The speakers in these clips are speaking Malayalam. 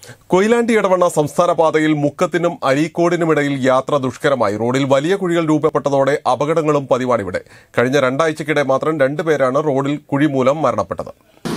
കൊയിലാണ്ടി ഇടവണ്ണ സംസ്ഥാന പാതയിൽ മുക്കത്തിനും അരീക്കോടിനുമിടയിൽ യാത്ര ദുഷ്കരമായി റോഡിൽ വലിയ കുഴികൾ രൂപപ്പെട്ടതോടെ അപകടങ്ങളും പതിവാണിവിടെ കഴിഞ്ഞ രണ്ടാഴ്ചക്കിടെ മാത്രം രണ്ടുപേരാണ് റോഡിൽ കുഴി മൂലം മരണപ്പെട്ടത്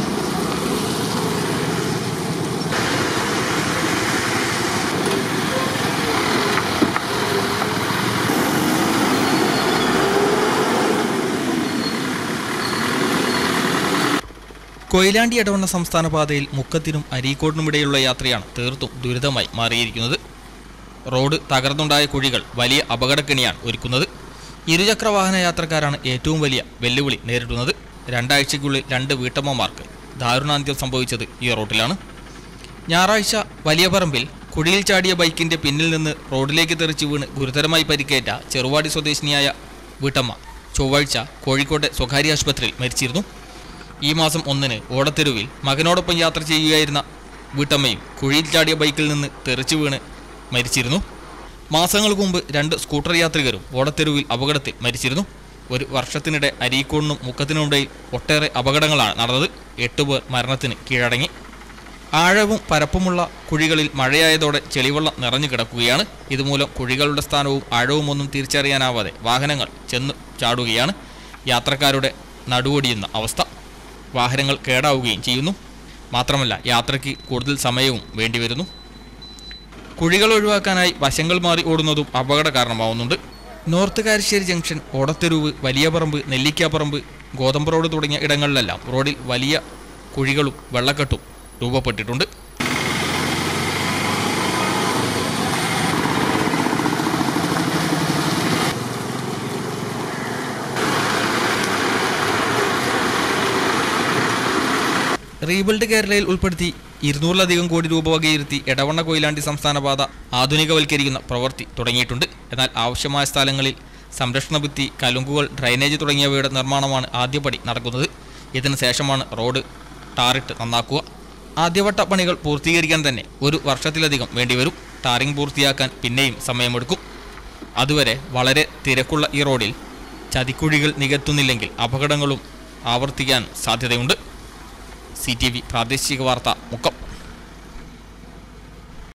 കൊയിലാണ്ടി ഇടവണ്ണ സംസ്ഥാന പാതയിൽ മുക്കത്തിനും അരീക്കോടിനുമിടയിലുള്ള യാത്രയാണ് തീർത്തും ദുരിതമായി മാറിയിരിക്കുന്നത് റോഡ് തകർന്നുണ്ടായ കുഴികൾ വലിയ അപകടക്കെണിയാണ് ഒരുക്കുന്നത് ഇരുചക്ര വാഹന യാത്രക്കാരാണ് ഏറ്റവും വലിയ വെല്ലുവിളി നേരിടുന്നത് രണ്ടാഴ്ചയ്ക്കുള്ളിൽ രണ്ട് വീട്ടമ്മമാർക്ക് ദാരുണാന്ത്യം സംഭവിച്ചത് ഈ റോഡിലാണ് ഞായറാഴ്ച വലിയ പറമ്പിൽ കുഴിയിൽ ചാടിയ ബൈക്കിന്റെ പിന്നിൽ നിന്ന് റോഡിലേക്ക് തെറിച്ച് വീണ് ഗുരുതരമായി പരിക്കേറ്റ ചെറുവാടി സ്വദേശിനിയായ വീട്ടമ്മ ചൊവ്വാഴ്ച കോഴിക്കോട്ടെ സ്വകാര്യ ആശുപത്രിയിൽ മരിച്ചിരുന്നു ഈ മാസം ഒന്നിന് ഓടത്തെരുവിൽ മകനോടൊപ്പം യാത്ര ചെയ്യുകയായിരുന്ന വീട്ടമ്മയും കുഴിയിൽ ചാടിയ ബൈക്കിൽ നിന്ന് തെറിച്ചു വീണ് മരിച്ചിരുന്നു മാസങ്ങൾക്ക് മുമ്പ് രണ്ട് സ്കൂട്ടർ യാത്രികരും ഓടത്തെരുവിൽ അപകടത്തിൽ മരിച്ചിരുന്നു ഒരു വർഷത്തിനിടെ അരീക്കോടിനും മുക്കത്തിനുമിടയിൽ ഒട്ടേറെ അപകടങ്ങളാണ് നടന്നത് എട്ടുപേർ മരണത്തിന് കീഴടങ്ങി ആഴവും പരപ്പുമുള്ള കുഴികളിൽ മഴയായതോടെ ചെളിവെള്ളം നിറഞ്ഞു കിടക്കുകയാണ് ഇതുമൂലം കുഴികളുടെ സ്ഥാനവും ആഴവും ഒന്നും തിരിച്ചറിയാനാവാതെ വാഹനങ്ങൾ ചെന്ന് ചാടുകയാണ് യാത്രക്കാരുടെ നടുവൊടിയുന്ന അവസ്ഥ വാഹനങ്ങൾ കേടാവുകയും ചെയ്യുന്നു മാത്രമല്ല യാത്രയ്ക്ക് കൂടുതൽ സമയവും വേണ്ടിവരുന്നു കുഴികൾ ഒഴിവാക്കാനായി വശങ്ങൾ മാറി ഓടുന്നതും അപകട കാരണമാവുന്നുണ്ട് north Karassery junction Odatheruvu Valiyaparamba Nellikkaparamba Gothamb road തുടങ്ങിയ ഇടങ്ങളിലെല്ലാം റോഡിൽ വലിയ കുഴികളും വെള്ളക്കെട്ടും രൂപപ്പെട്ടിട്ടുണ്ട് റീബിൽഡ് കേരളയിൽ ഉൾപ്പെടുത്തി ഇരുന്നൂറിലധികം കോടി രൂപ വകയിരുത്തി എടവണ്ണ കൊയിലാണ്ടി സംസ്ഥാന പാത ആധുനികവൽക്കരിക്കുന്ന പ്രവൃത്തി തുടങ്ങിയിട്ടുണ്ട് എന്നാൽ ആവശ്യമായ സ്ഥലങ്ങളിൽ സംരക്ഷണ ഭിത്തി കലുങ്കുകൾ ഡ്രൈനേജ് തുടങ്ങിയവയുടെ നിർമ്മാണമാണ് ആദ്യപടി നടക്കുന്നത് ഇതിനു ശേഷമാണ് റോഡ് ടാറിട്ട് നന്നാക്കുക ആദ്യവട്ട പണികൾ പൂർത്തീകരിക്കാൻ തന്നെ ഒരു വർഷത്തിലധികം വേണ്ടിവരും ടാറിംഗ് പൂർത്തിയാക്കാൻ പിന്നെയും സമയമെടുക്കും അതുവരെ വളരെ തിരക്കുള്ള ഈ റോഡിൽ ചതിക്കുഴികൾ നികത്തുന്നില്ലെങ്കിൽ അപകടങ്ങളും ആവർത്തിക്കാൻ സാധ്യതയുണ്ട് സി ടി വി പ്രാദേശിക വാർത്ത മുക്കം